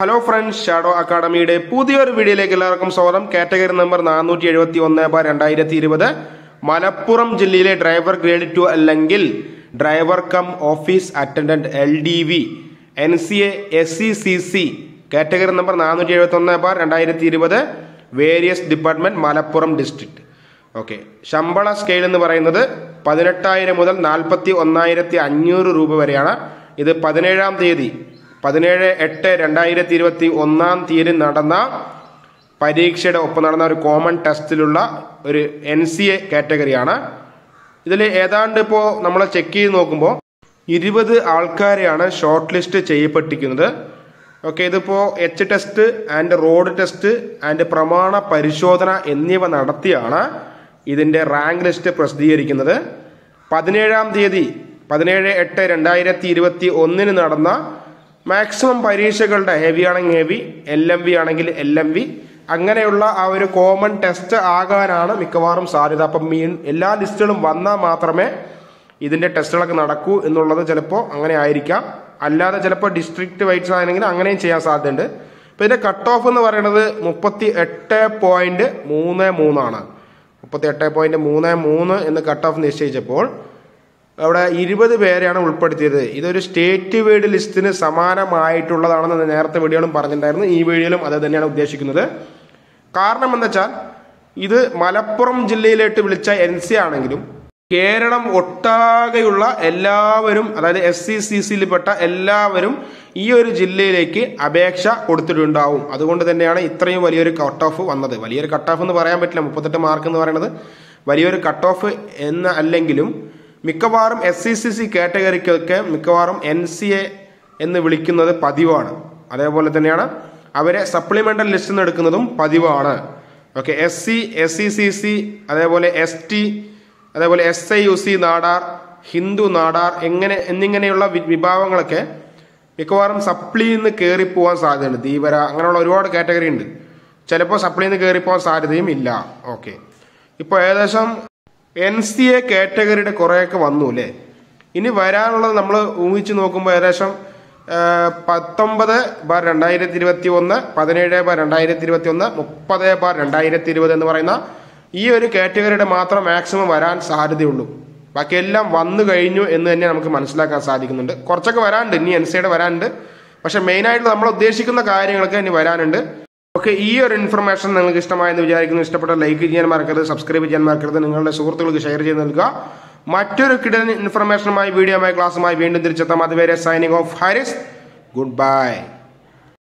hello friends shadow അക്കാഡമിയുടെ പുതിയൊരു വീഡിയോയിലേക്ക് എല്ലാവർക്കും സ്വാഗതം കാറ്റഗറി നമ്പർ നാനൂറ്റി എഴുപത്തി ഒന്ന് ബാർ രണ്ടായിരത്തി ഇരുപത് മലപ്പുറം ജില്ലയിലെ ഡ്രൈവർ ഗ്രേഡ് ടു അല്ലെങ്കിൽ driver cum office attendant L D V N C A S C C C category number നാനൂറ്റി എഴുപത്തി ഒന്ന് ബാർ രണ്ടായിരത്തി ഇരുപത് various department Malappuram district okay ശമ്പള സ്കെയിൽ എന്ന് പറയുന്നത് പതിനെട്ടായിരം മുതൽ നാൽപ്പത്തി ഒന്നായിരത്തി അഞ്ഞൂറ് രൂപ വരെയാണ് ഇത് പതിനേഴാം തീയതി പതിനേഴ് എട്ട് രണ്ടായിരത്തി ഇരുപത്തി ഒന്നാം തീയതി നടന്ന പരീക്ഷയുടെ ഒപ്പം നടന്ന ഒരു കോമൺ ടെസ്റ്റിലുള്ള ഒരു എൻ സി എ കാറ്റഗറിയാണ് ഇതിൽ ഏതാണ്ട് ഇപ്പോൾ നമ്മൾ ചെക്ക് ചെയ്ത് നോക്കുമ്പോൾ ഇരുപത് ആൾക്കാരെയാണ് ഷോർട്ട് ലിസ്റ്റ് ചെയ്യപ്പെട്ടിരിക്കുന്നത് ഓക്കെ ഇതിപ്പോൾ H test and road test and പ്രമാണ പരിശോധന എന്നിവ നടത്തിയാണ് ഇതിൻ്റെ റാങ്ക് ലിസ്റ്റ് പ്രസിദ്ധീകരിക്കുന്നത് പതിനേഴാം തീയതി പതിനേഴ് എട്ട് രണ്ടായിരത്തി ഇരുപത്തി ഒന്നിന് നടന്ന മാക്സിമം പരീക്ഷകളുടെ ഹെവി ആണെങ്കിൽ ഹെവി എൽ എം വി ആണെങ്കിൽ എൽ എം വി അങ്ങനെയുള്ള ആ ഒരു കോമൺ ടെസ്റ്റ് ആകാനാണ് മിക്കവാറും സാധ്യത അപ്പം മീൻ എല്ലാ ലിസ്റ്റുകളും വന്നാൽ മാത്രമേ ഇതിന്റെ ടെസ്റ്റുകളൊക്കെ നടക്കൂ എന്നുള്ളത് ചിലപ്പോൾ അങ്ങനെ ആയിരിക്കാം അല്ലാതെ ചിലപ്പോൾ ഡിസ്ട്രിക്ട് വൈസ് ആണെങ്കിൽ അങ്ങനെയും ചെയ്യാൻ സാധ്യതയുണ്ട് ഇപ്പം ഇതിന്റെ കട്ട് ഓഫ് എന്ന് പറയുന്നത് മുപ്പത്തി എട്ട് പോയിന്റ് മൂന്ന് മൂന്നാണ് മുപ്പത്തി എട്ട് പോയിന്റ് മൂന്ന് മൂന്ന് എന്ന് കട്ട് ഓഫ് നിശ്ചയിച്ചപ്പോൾ അവിടെ ഇരുപത് പേരെയാണ് ഉൾപ്പെടുത്തിയത് ഇതൊരു സ്റ്റേറ്റ് വേഡ് ലിസ്റ്റിന് സമാനമായിട്ടുള്ളതാണെന്ന് നേരത്തെ വീഡിയോയിലും പറഞ്ഞിട്ടുണ്ടായിരുന്നു ഈ വീഡിയോയിലും അത് തന്നെയാണ് ഉദ്ദേശിക്കുന്നത് കാരണം എന്താ വെച്ചാൽ ഇത് മലപ്പുറം ജില്ലയിലേക്ക് വിളിച്ച എൻ സി ആണെങ്കിലും കേരളം ഒട്ടാകെയുള്ള എല്ലാവരും അതായത് എസ് സി സി സിയിൽപ്പെട്ട എല്ലാവരും ഈ ഒരു ജില്ലയിലേക്ക് അപേക്ഷ കൊടുത്തിട്ടുണ്ടാവും അതുകൊണ്ട് തന്നെയാണ് ഇത്രയും വലിയൊരു കട്ട് ഓഫ് വന്നത് വലിയൊരു കട്ട് ഓഫ് എന്ന് പറയാൻ പറ്റില്ല മുപ്പത്തെട്ട് മാർക്ക് എന്ന് പറയുന്നത് വലിയൊരു കട്ട് ഓഫ് എന്ന് അല്ലെങ്കിലും മിക്കവാറും എസ് സി സി സി കാറ്റഗറിക്കൊക്കെ മിക്കവാറും എൻ സി എ എന്ന് വിളിക്കുന്നത് പതിവാണ് അതേപോലെ തന്നെയാണ് അവരെ സപ്ലിമെന്റൽ ലിസ്റ്റിൽ നിന്ന് എടുക്കുന്നതും പതിവാണ് okay S C S C C C അതേപോലെ എസ് ടി അതേപോലെ S I U C Nadar Hindu Nadar എങ്ങനെ എന്നിങ്ങനെയുള്ള വി- വിഭാഗങ്ങളൊക്കെ മിക്കവാറും സപ്ലിയിൽ നിന്ന് കയറി പോകാൻ സാധ്യതയുണ്ട് ധീവര അങ്ങനെയുള്ള ഒരുപാട് കാറ്റഗറി ഉണ്ട് ചിലപ്പോൾ സപ്ലിയിൽ നിന്ന് കയറി പോകാൻ സാധ്യതയും ഇല്ല ഓക്കെ ഇപ്പോൾ ഏകദേശം എൻ സി എ കാറ്റഗറിയുടെ കുറേയൊക്കെ വന്നു അല്ലേ ഇനി വരാനുള്ളത് നമ്മൾ ഊഹിച്ച് നോക്കുമ്പോൾ ഏകദേശം ആ, പത്തൊമ്പത് ബാർ രണ്ടായിരത്തി ഇരുപത്തി ഒന്ന് പതിനേഴ് ബാർ രണ്ടായിരത്തി ഇരുപത്തി ഒന്ന് മുപ്പത് ബാർ രണ്ടായിരത്തി ഇരുപത് എന്ന് പറയുന്ന ഈ ഒരു കാറ്റഗറിയുടെ മാത്രം മാക്സിമം വരാൻ സാധ്യതയുള്ളൂ ബാക്കി എല്ലാം വന്നു കഴിഞ്ഞു എന്ന് തന്നെ നമുക്ക് മനസ്സിലാക്കാൻ സാധിക്കുന്നുണ്ട് കുറച്ചൊക്കെ വരാനുണ്ട് ഇനി എൻ സിയുടെ വരാനുണ്ട് പക്ഷെ മെയിനായിട്ട് നമ്മൾ ഉദ്ദേശിക്കുന്ന കാര്യങ്ങളൊക്കെ ഇനി വരാനുണ്ട് ഓക്കെ ഈ ഒരു ഇൻഫർമേഷൻ നിങ്ങൾക്ക് ഇഷ്ടമായെന്ന് വിചാരിക്കുന്നു ഇഷ്ടപ്പെട്ട ലൈക്ക് ചെയ്യാൻ മറക്കരുത് സബ്സ്ക്രൈബ് ചെയ്യാൻ മറക്കരുത് നിങ്ങളുടെ സുഹൃത്തുക്കൾക്ക് ഷെയർ ചെയ്ത് നൽകുക മറ്റൊരു കിടൻ ഇൻഫർമേഷനുമായി വീഡിയോമായി ക്ലാസ്സുമായി വീണ്ടും തിരിച്ചെത്താം അതുവരെ signing off Haris good by